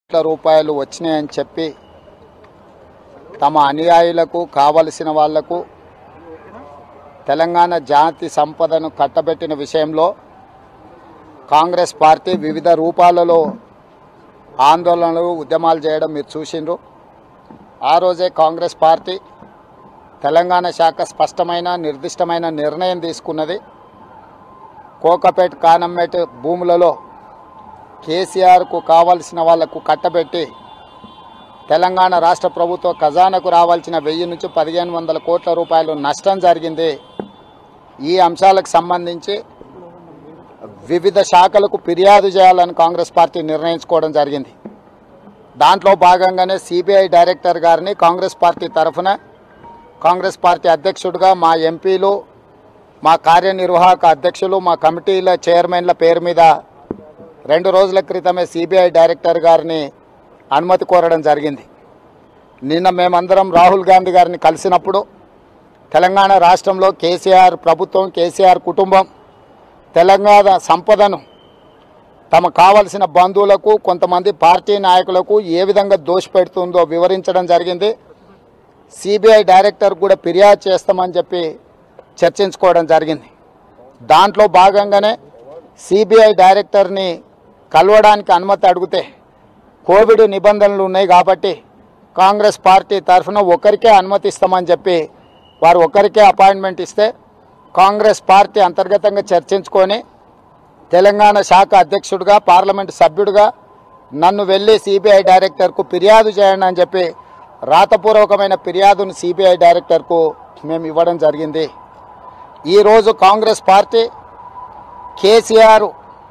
కోట్ల రూపాయలు వచ్చినాయని చెప్పి తమ అనుయాయులకు కావలసిన వాళ్లకు తెలంగాణ జాతి సంపదను కట్టబెట్టిన విషయంలో కాంగ్రెస్ పార్టీ వివిధ రూపాలలో ఆందోళనలు ఉద్యమాలు చేయడం మీరు చూసిండ్రు ఆ రోజే కాంగ్రెస్ పార్టీ తెలంగాణ శాఖ స్పష్టమైన నిర్దిష్టమైన నిర్ణయం తీసుకున్నది కోకపేట్ కానమ్మేట్ భూములలో కేసీఆర్కు కావాల్సిన వాళ్లకు కట్టబెట్టి తెలంగాణ రాష్ట్ర ప్రభుత్వ ఖజానాకు రావాల్సిన వెయ్యి నుంచి పదిహేను వందల కోట్ల రూపాయలు నష్టం జరిగింది ఈ అంశాలకు సంబంధించి వివిధ శాఖలకు ఫిర్యాదు చేయాలని కాంగ్రెస్ పార్టీ నిర్ణయించుకోవడం జరిగింది దాంట్లో భాగంగానే సిబిఐ డైరెక్టర్ గారిని కాంగ్రెస్ పార్టీ తరఫున కాంగ్రెస్ పార్టీ అధ్యక్షుడిగా మా ఎంపీలు మా కార్యనిర్వాహక అధ్యక్షులు మా కమిటీల చైర్మన్ల పేరు మీద రెండు రోజుల క్రితమే సిబిఐ డైరెక్టర్ గారిని అనుమతి కోరడం జరిగింది నిన్న మేమందరం రాహుల్ గాంధీ గారిని కలిసినప్పుడు తెలంగాణ రాష్ట్రంలో కేసీఆర్ ప్రభుత్వం కేసీఆర్ కుటుంబం తెలంగాణ సంపదను తమ కావలసిన బంధువులకు కొంతమంది పార్టీ నాయకులకు ఏ విధంగా దోషపెడుతుందో వివరించడం జరిగింది సిబిఐ డైరెక్టర్ కూడా ఫిర్యాదు చేస్తామని చెప్పి చర్చించుకోవడం జరిగింది దాంట్లో భాగంగానే సిబిఐ డైరెక్టర్ని కలవడానికి అనుమతి అడిగితే కోవిడ్ నిబంధనలు ఉన్నాయి కాబట్టి కాంగ్రెస్ పార్టీ తరఫున ఒకరికే అనుమతి ఇస్తామని చెప్పి వారు ఒకరికే అపాయింట్మెంట్ ఇస్తే కాంగ్రెస్ పార్టీ అంతర్గతంగా చర్చించుకొని తెలంగాణ శాఖ అధ్యక్షుడిగా పార్లమెంటు సభ్యుడిగా నన్ను వెళ్ళి సిబిఐ డైరెక్టర్కు ఫిర్యాదు చేయండి అని చెప్పి రాతపూర్వకమైన ఫిర్యాదును సిబిఐ డైరెక్టర్కు మేము ఇవ్వడం జరిగింది ఈరోజు కాంగ్రెస్ పార్టీ కేసీఆర్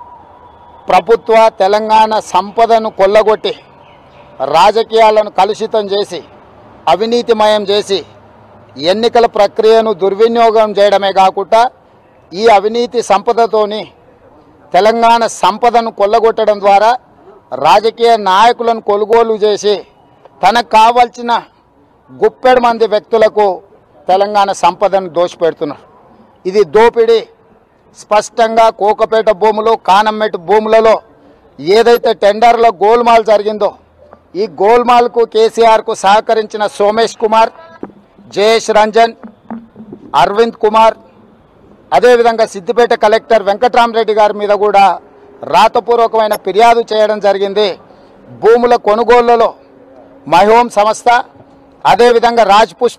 ప్రభుత్వ తెలంగాణ సంపదను కొల్లగొట్టి రాజకీయాలను కలుషితం చేసి అవినీతిమయం చేసి ఎన్నికల ప్రక్రియను దుర్వినియోగం చేయడమే కాకుండా ఈ అవినీతి సంపదతోని తెలంగాణ సంపదను కొల్లగొట్టడం ద్వారా రాజకీయ నాయకులను కొనుగోలు చేసి తనకు కావాల్సిన గుప్పెడు మంది వ్యక్తులకు తెలంగాణ సంపదను దోషపెడుతున్నారు ఇది దోపిడీ స్పష్టంగా కోకపేట భూములు కానమ్మేట భూములలో ఏదైతే టెండర్లో గోల్మాల్ జరిగిందో ఈ గోల్మాల్కు కేసీఆర్కు సహకరించిన సోమేష్ కుమార్ జయేష్ రంజన్ అరవింద్ కుమార్ అదేవిధంగా సిద్దిపేట కలెక్టర్ వెంకట్రామరెడ్డి గారి మీద కూడా రాతపూర్వకమైన ఫిర్యాదు చేయడం జరిగింది భూముల కొనుగోళ్లలో మహోం సంస్థ అదేవిధంగా రాజ్ పుష్ప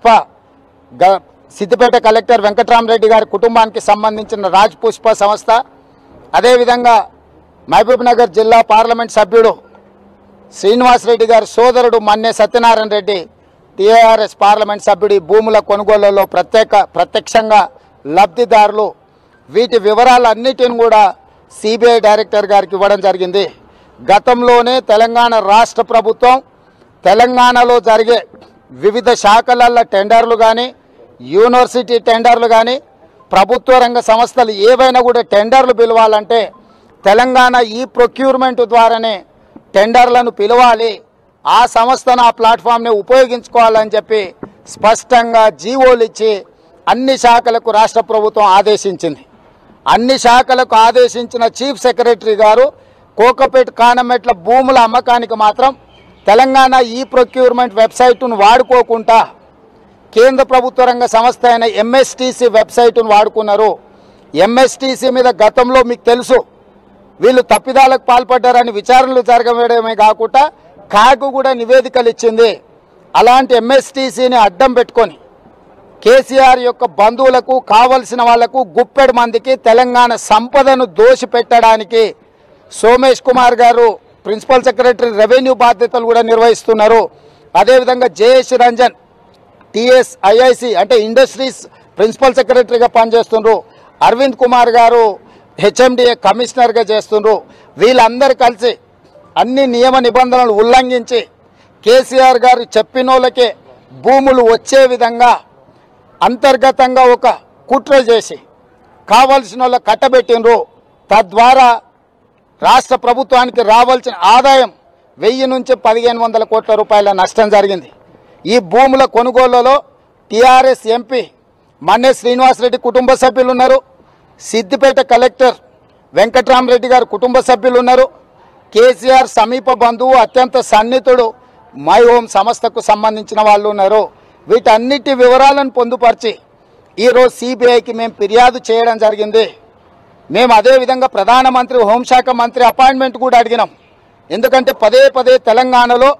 గ సిద్దిపేట కలెక్టర్ వెంకట్రామరెడ్డి గారి కుటుంబానికి సంబంధించిన రాజ్ పుష్ప సంస్థ అదేవిధంగా మహబూబ్ నగర్ జిల్లా పార్లమెంట్ సభ్యుడు శ్రీనివాసరెడ్డి గారి సోదరుడు మన్నే సత్యనారాయణ రెడ్డి టీఆర్ఎస్ పార్లమెంట్ సభ్యుడి భూముల కొనుగోళ్లలో ప్రత్యేక ప్రత్యక్షంగా లబ్ధిదారులు వీటి వివరాలన్నిటిని కూడా సిబిఐ డైరెక్టర్ గారికి ఇవ్వడం జరిగింది గతంలోనే తెలంగాణ రాష్ట్ర ప్రభుత్వం తెలంగాణలో జరిగే వివిధ శాఖలల్ల టెండర్లు కానీ యూనివర్సిటీ టెండర్లు కానీ ప్రభుత్వ రంగ సంస్థలు ఏవైనా కూడా టెండర్లు పిలవాలంటే తెలంగాణ ఈ ప్రొక్యూర్మెంట్ ద్వారానే టెండర్లను పిలవాలి ఆ సంస్థను ఆ ప్లాట్ఫామ్ని ఉపయోగించుకోవాలని చెప్పి స్పష్టంగా జీవోలు ఇచ్చి అన్ని శాఖలకు రాష్ట్ర ప్రభుత్వం ఆదేశించింది అన్ని శాఖలకు ఆదేశించిన చీఫ్ సెక్రటరీ గారు కోకపేట కానమెట్ల భూముల అమ్మకానికి మాత్రం తెలంగాణ ఈ ప్రొక్యూర్మెంట్ వెబ్సైట్ను వాడుకోకుండా కేంద్ర ప్రభుత్వ రంగ సంస్థ అయిన ఎంఎస్టీసీ వెబ్సైట్ను వాడుకున్నారు ఎంఎస్టీసీ మీద గతంలో మీకు తెలుసు వీళ్ళు తప్పిదాలకు పాల్పడ్డారని విచారణలు జరగడమే కాకుండా కాకు కూడా నివేదికలు ఇచ్చింది అలాంటి ఎంఎస్టీసీని అడ్డం పెట్టుకొని కేసీఆర్ యొక్క బంధువులకు కావలసిన వాళ్లకు గుప్పెడు మందికి తెలంగాణ సంపదను దోషిపెట్టడానికి సోమేష్ కుమార్ గారు ప్రిన్సిపల్ సెక్రటరీ రెవెన్యూ బాధ్యతలు కూడా నిర్వహిస్తున్నారు అదేవిధంగా జయేష్ రంజన్ టిఎస్ ఐఐసి అంటే ఇండస్ట్రీస్ ప్రిన్సిపల్ సెక్రటరీగా పనిచేస్తుండ్రు అరవింద్ కుమార్ గారు హెచ్ఎండిఏ కమిషనర్గా చేస్తుండ్రు వీళ్ళందరూ కలిసి అన్ని నియమ నిబంధనలు ఉల్లంఘించి కేసీఆర్ గారు చెప్పినోళ్ళకే భూములు వచ్చే విధంగా అంతర్గతంగా ఒక కుట్ర చేసి కావలసిన వాళ్ళ కట్టబెట్టినరు తద్వారా రాష్ట్ర ప్రభుత్వానికి రావాల్సిన ఆదాయం వెయ్యి నుంచి పదిహేను వందల కోట్ల రూపాయల నష్టం జరిగింది ఈ భూముల కొనుగోళ్లలో టీఆర్ఎస్ ఎంపీ మన్నే శ్రీనివాసరెడ్డి కుటుంబ సభ్యులు ఉన్నారు సిద్దిపేట కలెక్టర్ వెంకట్రామరెడ్డి గారు కుటుంబ సభ్యులు ఉన్నారు కేసీఆర్ సమీప బంధువు అత్యంత సన్నిహితుడు మై హోమ్ సంస్థకు సంబంధించిన వాళ్ళు ఉన్నారు వీటన్నిటి వివరాలను పొందుపరిచి ఈరోజు సిబిఐకి మేము ఫిర్యాదు చేయడం జరిగింది మేము అదేవిధంగా ప్రధానమంత్రి హోంశాఖ మంత్రి అపాయింట్మెంట్ కూడా అడిగినాం ఎందుకంటే పదే పదే తెలంగాణలో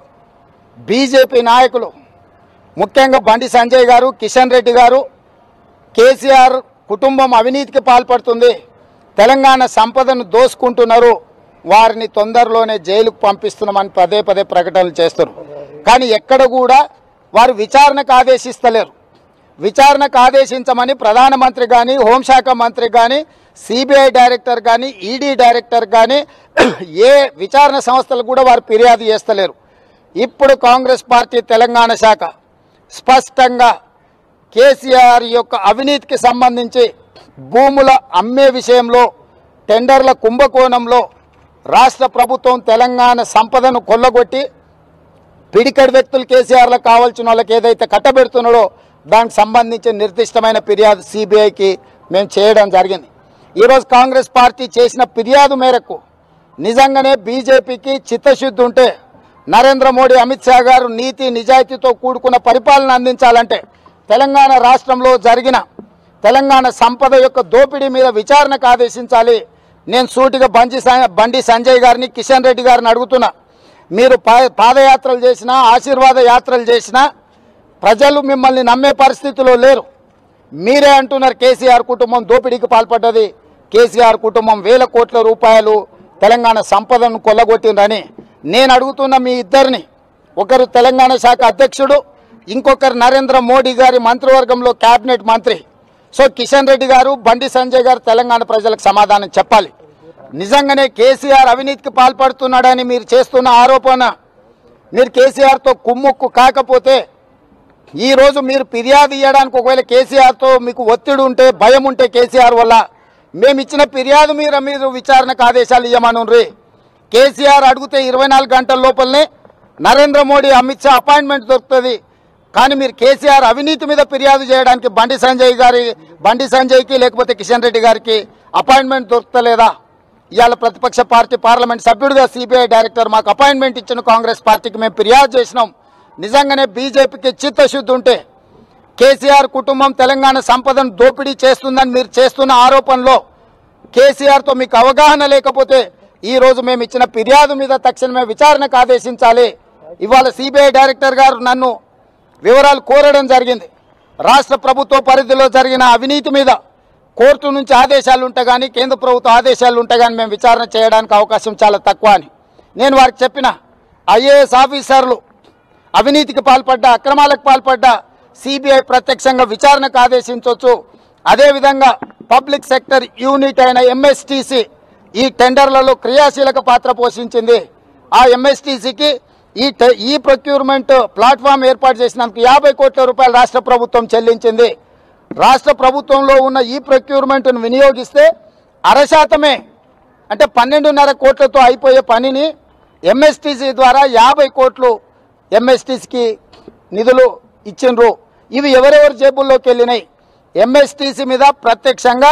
బీజేపీ నాయకులు ముఖ్యంగా బండి సంజయ్ గారు కిషన్ రెడ్డి గారు కేసీఆర్ కుటుంబం అవినీతికి పాల్పడుతుంది తెలంగాణ సంపదను దోసుకుంటున్నారు వారిని తొందరలోనే జైలుకు పంపిస్తున్నామని పదే పదే ప్రకటనలు చేస్తారు కానీ ఎక్కడ కూడా వారు విచారణకు ఆదేశిస్తలేరు విచారణకు ఆదేశించమని ప్రధానమంత్రి కానీ హోంశాఖ మంత్రి కానీ సిబిఐ డైరెక్టర్ కానీ ఈడీ డైరెక్టర్ కానీ ఏ విచారణ సంస్థలు కూడా వారు ఫిర్యాదు చేస్తలేరు ఇప్పుడు కాంగ్రెస్ పార్టీ తెలంగాణ శాఖ స్పష్టంగా కేసీఆర్ యొక్క అవినీతికి సంబంధించి భూముల అమ్మే విషయంలో టెండర్ల కుంభకోణంలో రాష్ట్ర ప్రభుత్వం తెలంగాణ సంపదను కొల్లగొట్టి పిడికడి వ్యక్తులు కేసీఆర్లకు కావాల్సిన వాళ్ళకి ఏదైతే కట్టబెడుతున్నాడో దానికి సంబంధించి నిర్దిష్టమైన ఫిర్యాదు సిబిఐకి మేము చేయడం జరిగింది ఈరోజు కాంగ్రెస్ పార్టీ చేసిన ఫిర్యాదు మేరకు నిజంగానే బీజేపీకి చిత్తశుద్ధి ఉంటే నరేంద్ర మోడీ అమిత్ షా గారు నీతి నిజాయితీతో కూడుకున్న పరిపాలన అందించాలంటే తెలంగాణ రాష్ట్రంలో జరిగిన తెలంగాణ సంపద యొక్క దోపిడీ మీద విచారణకు ఆదేశించాలి నేను సూటిగా బండి స- బండి సంజయ్ గారిని కిషన్ రెడ్డి గారిని అడుగుతున్నా మీరు పా- పాదయాత్రలు చేసినా ఆశీర్వాద యాత్రలు చేసినా ప్రజలు మిమ్మల్ని నమ్మే పరిస్థితిలో లేరు మీరే అంటున్నారు కేసీఆర్ కుటుంబం దోపిడీకి పాల్పడ్డది కేసీఆర్ కుటుంబం వేల కోట్ల రూపాయలు తెలంగాణ సంపదను కొల్లగొట్టిందని నేను అడుగుతున్న మీ ఇద్దరిని ఒకరు తెలంగాణ శాఖ అధ్యక్షుడు ఇంకొకరు నరేంద్ర మోడీ గారి మంత్రివర్గంలో కేబినెట్ మంత్రి సో కిషన్ రెడ్డి గారు బండి సంజయ్ గారు తెలంగాణ ప్రజలకు సమాధానం చెప్పాలి నిజంగానే కేసీఆర్ అవినీతికి పాల్పడుతున్నాడని మీరు చేస్తున్న ఆరోపణ మీరు కేసీఆర్తో కుమ్ముక్కు కాకపోతే ఈ రోజు మీరు ఫిర్యాదు ఇవ్వడానికి ఒకవేళ కేసీఆర్తో మీకు ఒత్తిడి ఉంటే భయం ఉంటే కేసీఆర్ వల్ల మేము ఇచ్చిన ఫిర్యాదు మీద మీరు విచారణకు ఆదేశాలు ఇవ్వమనుండ్రి కేసీఆర్ అడిగితే ఇరవై నాలుగు గంటల లోపలనే నరేంద్ర మోడీ అమిత్ షా అపాయింట్మెంట్ దొరుకుతుంది కానీ మీరు కేసీఆర్ అవినీతి మీద ఫిర్యాదు చేయడానికి బండి సంజయ్ గారి బండి సంజయ్కి లేకపోతే కిషన్ రెడ్డి గారికి అపాయింట్మెంట్ దొరుకుతలేదా ఇవాళ ప్రతిపక్ష పార్టీ పార్లమెంట్ సభ్యుడిగా సిబిఐ డైరెక్టర్ మాకు అపాయింట్మెంట్ ఇచ్చిన కాంగ్రెస్ పార్టీకి మేము ఫిర్యాదు చేసినాం నిజంగానే బీజేపీకి చిత్తశుద్ధి ఉంటే కేసీఆర్ కుటుంబం తెలంగాణ సంపదను దోపిడీ చేస్తుందని మీరు చేస్తున్న ఆరోపణలో కేసీఆర్తో మీకు అవగాహన లేకపోతే ఈ రోజు మేము ఇచ్చిన ఫిర్యాదు మీద తక్షణమే విచారణకు ఆదేశించాలి ఇవాళ సిబిఐ డైరెక్టర్ గారు నన్ను వివరాలు కోరడం జరిగింది రాష్ట్ర ప్రభుత్వ పరిధిలో జరిగిన అవినీతి మీద కోర్టు నుంచి ఆదేశాలు ఉంటే కానీ కేంద్ర ప్రభుత్వ ఆదేశాలు ఉంటే కానీ మేము విచారణ చేయడానికి అవకాశం చాలా తక్కువ అని నేను వారికి చెప్పిన ఐఏఎస్ ఆఫీసర్లు అవినీతికి పాల్పడ్డ అక్రమాలకు పాల్పడ్డ సిబిఐ ప్రత్యక్షంగా విచారణకు ఆదేశించవచ్చు అదేవిధంగా పబ్లిక్ సెక్టర్ యూనిట్ అయిన ఎంఎస్టీసీ ఈ టెండర్లలో క్రియాశీలక పాత్ర పోషించింది ఆ ఎంఎస్టీసీకి ఈ టె- ఈ ప్రొక్యూర్మెంట్ ప్లాట్ఫామ్ ఏర్పాటు చేసినందుకు యాభై కోట్ల రూపాయలు రాష్ట్ర ప్రభుత్వం చెల్లించింది రాష్ట్ర ప్రభుత్వంలో ఉన్న ఈ ప్రొక్యూర్మెంట్ను వినియోగిస్తే అరశాతమే అంటే పన్నెండున్నర కోట్లతో అయిపోయే పనిని ఎంఎస్టీసీ ద్వారా యాభై కోట్లు ఎంఎస్టీసీకి నిధులు ఇచ్చిండ్రు ఇవి ఎవరెవరి జేబుల్లోకి వెళ్ళినాయి ఎంఎస్టీసీ మీద ప్రత్యక్షంగా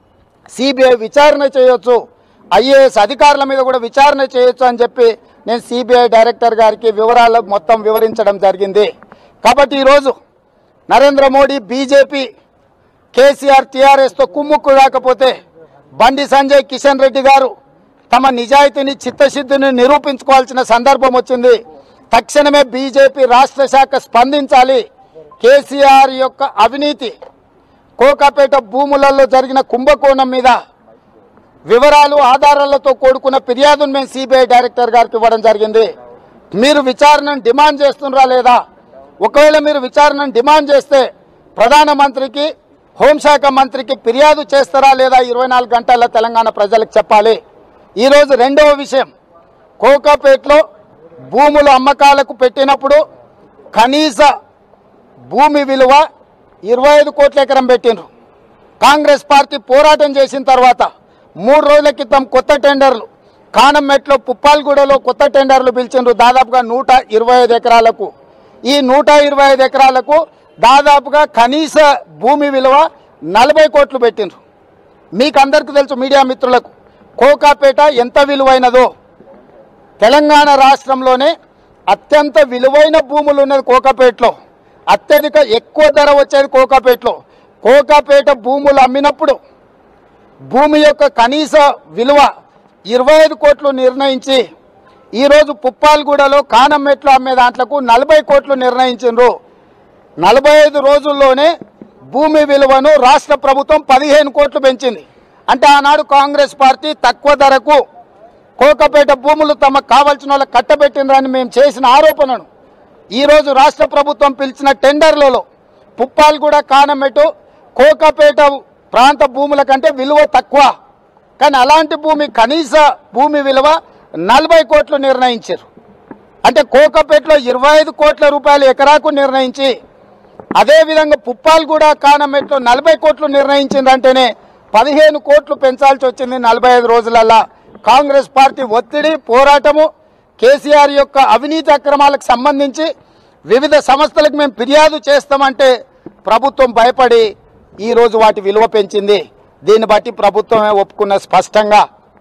సిబిఐ విచారణ చేయొచ్చు ఐఏఎస్ అధికారుల మీద కూడా విచారణ చేయొచ్చు అని చెప్పి నేను సిబిఐ డైరెక్టర్ గారికి వివరాలు మొత్తం వివరించడం జరిగింది కాబట్టి ఈరోజు నరేంద్ర మోడీ బీజేపీ కేసీఆర్ టీఆర్ఎస్తో కుమ్ముక్కు కాకపోతే బండి సంజయ్ కిషన్ రెడ్డి గారు తమ నిజాయితీని చిత్తశుద్ధిని నిరూపించుకోవాల్సిన సందర్భం వచ్చింది తక్షణమే బీజేపీ రాష్ట్ర శాఖ స్పందించాలి కేసీఆర్ యొక్క అవినీతి కోకాపేట భూములలో జరిగిన కుంభకోణం మీద వివరాలు ఆధారాలతో కూడుకున్న ఫిర్యాదును మేము సిబిఐ డైరెక్టర్ గారికి ఇవ్వడం జరిగింది మీరు విచారణను డిమాండ్ చేస్తున్నారా లేదా ఒకవేళ మీరు విచారణను డిమాండ్ చేస్తే ప్రధానమంత్రికి హోంశాఖ మంత్రికి ఫిర్యాదు చేస్తారా లేదా ఇరవై నాలుగు గంటల్లో తెలంగాణ ప్రజలకు చెప్పాలి ఈరోజు రెండవ విషయం కోకాపేటలో భూములు అమ్మకాలకు పెట్టినప్పుడు కనీస భూమి విలువ ఇరవై ఐదు కోట్ల ఎకరం పెట్టిండ్రు కాంగ్రెస్ పార్టీ పోరాటం చేసిన తర్వాత మూడు రోజుల క్రితం కొత్త టెండర్లు కానంమెట్లో పుప్పాల్గూడలో కొత్త టెండర్లు పిలిచిండ్రు దాదాపుగా నూట ఇరవై ఐదు ఎకరాలకు ఈ నూట ఇరవై ఐదు ఎకరాలకు దాదాపుగా కనీస భూమి విలువ నలభై కోట్లు పెట్టిండ్రు మీకు అందరికీ తెలుసు మీడియా మిత్రులకు కోకాపేట ఎంత విలువైనదో తెలంగాణ రాష్ట్రంలోనే అత్యంత విలువైన భూములు ఉన్నది కోకాపేటలో అత్యధిక ఎక్కువ ధర వచ్చేది కోకాపేటలో కోకాపేట భూములు అమ్మినప్పుడు భూమి యొక్క కనీస విలువ ఇరవై ఐదు కోట్లు నిర్ణయించి ఈరోజు పుప్పాలగూడలో కానమెట్లు అమ్మే దాంట్లకు నలభై కోట్లు నిర్ణయించిండ్రు నలభై ఐదు రోజుల్లోనే భూమి విలువను రాష్ట్ర ప్రభుత్వం పదిహేను కోట్లు పెంచింది అంటే ఆనాడు కాంగ్రెస్ పార్టీ తక్కువ ధరకు కోకపేట భూములు తమకు కావాల్సిన వాళ్ళకి కట్టబెట్టిండ్రని మేము చేసిన ఆరోపణను ఈరోజు రాష్ట్ర ప్రభుత్వం పిలిచిన టెండర్లలో పుప్పాలగూడ కానమెటు కోకపేట ప్రాంత భూముల కంటే విలువ తక్కువ కానీ అలాంటి భూమి కనీస భూమి విలువ నలభై కోట్లు నిర్ణయించారు అంటే కోకపేటలో ఇరవై ఐదు కోట్ల రూపాయలు ఎకరాకు నిర్ణయించి అదేవిధంగా పుప్పాలగూడ కానమెట్లో నలభై కోట్లు నిర్ణయించిందంటేనే పదిహేను కోట్లు పెంచాల్సి వచ్చింది నలభై ఐదు రోజులల్లా కాంగ్రెస్ పార్టీ ఒత్తిడి పోరాటము కేసీఆర్ యొక్క అవినీతి అక్రమాలకు సంబంధించి వివిధ సంస్థలకు మేము ఫిర్యాదు చేస్తామంటే ప్రభుత్వం భయపడి ఈరోజు వాటి విలువ పెంచింది దీన్ని బట్టి ప్రభుత్వమే ఒప్పుకున్న స్పష్టంగా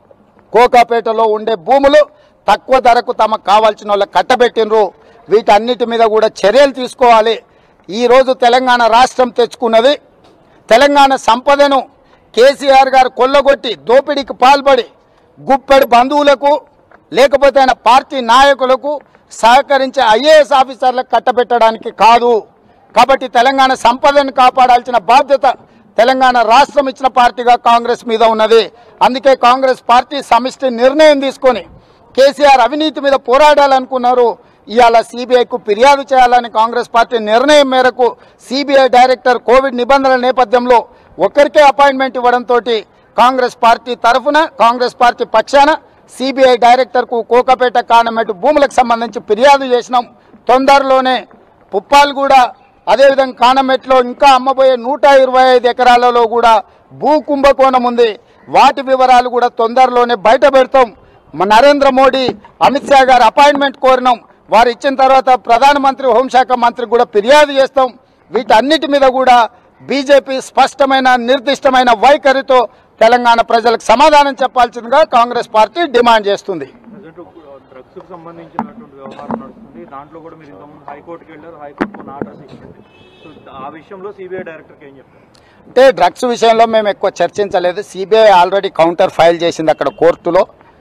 కోకాపేటలో ఉండే భూములు తక్కువ ధరకు తమకు కావాల్సిన వాళ్ళకి కట్టబెట్టినరు వీటన్నిటి మీద కూడా చర్యలు తీసుకోవాలి ఈరోజు తెలంగాణ రాష్ట్రం తెచ్చుకున్నది తెలంగాణ సంపదను కేసీఆర్ గారు కొల్లగొట్టి దోపిడీకి పాల్పడి గుప్పెడు బంధువులకు లేకపోతే ఆయన పార్టీ నాయకులకు సహకరించే ఐఏఎస్ ఆఫీసర్లకు కట్టబెట్టడానికి కాదు కాబట్టి తెలంగాణ సంపదను కాపాడాల్సిన బాధ్యత తెలంగాణ రాష్ట్రం ఇచ్చిన పార్టీగా కాంగ్రెస్ మీద ఉన్నది అందుకే కాంగ్రెస్ పార్టీ సమిష్టి నిర్ణయం తీసుకొని కేసీఆర్ అవినీతి మీద పోరాడాలనుకున్నారు ఇవాళ సిబిఐకు ఫిర్యాదు చేయాలని కాంగ్రెస్ పార్టీ నిర్ణయం మేరకు సిబిఐ డైరెక్టర్ కోవిడ్ నిబంధనల నేపథ్యంలో ఒక్కరికే అపాయింట్మెంట్ ఇవ్వడంతో కాంగ్రెస్ పార్టీ తరఫున కాంగ్రెస్ పార్టీ పక్షాన సిబిఐ డైరెక్టర్కు కోకపేట కానమెటు భూములకు సంబంధించి ఫిర్యాదు చేసినాం తొందరలోనే పుప్పాలగూడ అదేవిధంగా కానమెట్లో ఇంకా అమ్మబోయే నూట ఇరవై ఐదు ఎకరాలలో కూడా భూ కుంభకోణం ఉంది వాటి వివరాలు కూడా తొందరలోనే బయట పెడతాం మన నరేంద్ర మోడీ అమిత్ షా గారు అపాయింట్మెంట్ కోరినాం వారు ఇచ్చిన తర్వాత ప్రధానమంత్రి హోంశాఖ మంత్రికి కూడా ఫిర్యాదు చేస్తాం వీటన్నిటి మీద కూడా బీజేపీ స్పష్టమైన నిర్దిష్టమైన వైఖరితో తెలంగాణ ప్రజలకు సమాధానం చెప్పాల్సిందిగా కాంగ్రెస్ పార్టీ డిమాండ్ చేస్తుంది ప్రజెంట్ డ్రగ్స్ కు సంబంధించినటువంటి వ్యవహారం నడుస్తుంది దాంట్లో కూడా మీరు ఇంతకుముందు హైకోర్టుకి వెళ్ళారు హైకోర్టు కొన్ని ఆర్డర్స్ ఇచ్చింది సో ఆ విషయంలో సిబిఐ డైరెక్టర్కి ఏం చెప్తారు అంటే డ్రగ్స్ విషయంలో మేము ఎక్కువ చర్చించలేదు సిబిఐ ఆల్రెడీ కౌంటర్ ఫైల్ చేసింది అక్కడ కోర్టులో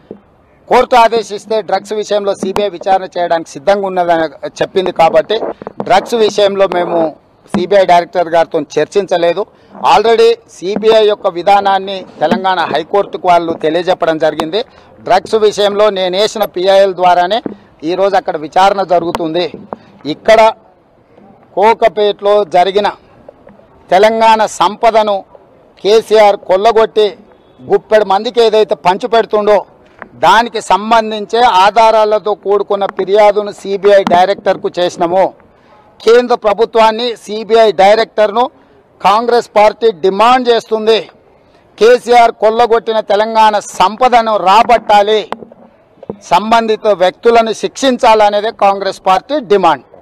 కోర్టు ఆదేశిస్తే డ్రగ్స్ విషయంలో సిబిఐ విచారణ చేయడానికి సిద్ధంగా ఉన్నదని చెప్పింది కాబట్టి డ్రగ్స్ విషయంలో మేము సిబిఐ డైరెక్టర్ గారితో చర్చించలేదు ఆల్రెడీ సిబిఐ యొక్క విధానాన్ని తెలంగాణ హైకోర్టుకు వాళ్ళు తెలియజెప్పడం జరిగింది డ్రగ్స్ విషయంలో నేను వేసిన పిఐఎల్ ద్వారానే ఈరోజు అక్కడ విచారణ జరుగుతుంది ఇక్కడ కోకపేటలో జరిగిన తెలంగాణ సంపదను కేసీఆర్ కొల్లగొట్టి గుప్పెడు మందికి ఏదైతే పంచిపెడుతుండో దానికి సంబంధించే ఆధారాలతో కూడుకున్న ఫిర్యాదును సిబిఐ డైరెక్టర్కు చేసినాము కేంద్ర ప్రభుత్వాన్ని సిబిఐ డైరెక్టర్ను కాంగ్రెస్ పార్టీ డిమాండ్ చేస్తుంది కేసీఆర్ కొల్లగొట్టిన తెలంగాణ సంపదను రాబట్టాలి సంబంధిత వ్యక్తులను శిక్షించాలనేదే కాంగ్రెస్ పార్టీ డిమాండ్